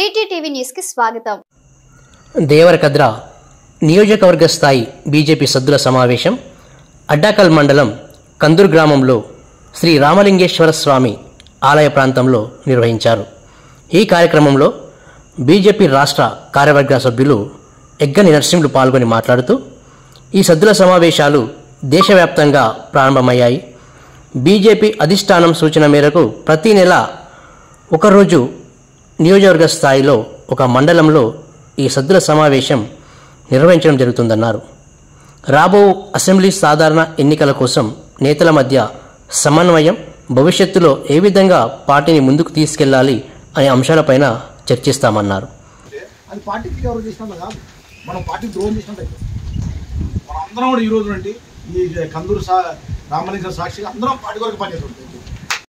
వీటీటీవీ news కి స్వాగతం దేవరకద్ర నియోజకవర్గ స్థాయి బీజేపీ సద్దుల సమావేశం అడ్డాకల్ మండలం కందూర్ గ్రామంలో శ్రీ రామలింగేశ్వర స్వామి ఆలయ ప్రాంతంలో నిర్వహించారు ఈ కార్యక్రమంలో బీజేపీ రాష్ట్ర కార్యవర్గ సభ్యులు ఎగ్గని నరసింహులు పాల్గొని మాట్లాడుతూ ఈ సద్దుల సమావేశాలు దేశవ్యాప్తంగా ప్రారంభమయ్యాయి బీజేపీ అధిష్టానం సూచన మేరకు ప్రతి నెల ఒకరోజు నియోజకవర్గ స్థాయిలో ఒక మండలంలో ఈ సద్దుల సమావేశం నిర్వహించడం జరుగుతుందన్నారు రాబో అసెంబ్లీ సాధారణ ఎన్నికల కోసం నేతల మధ్య సమన్వయం భవిష్యత్తులో ఏ విధంగా పార్టీని ముందుకు తీసుకెళ్లాలి అనే అంశాలపైన చర్చిస్తామన్నారు అది పార్టీకి ఎవరు చేసినా కాదు మనం పార్టీ ద్రోహం చేసినట్టు అయితే మనం అందరం కూడా ఈ రోజు నుండి ఈ కందూరు సా రామలింగ సాక్షిగా అందరం పార్టీ వరకు పనిచేస్తుంటాం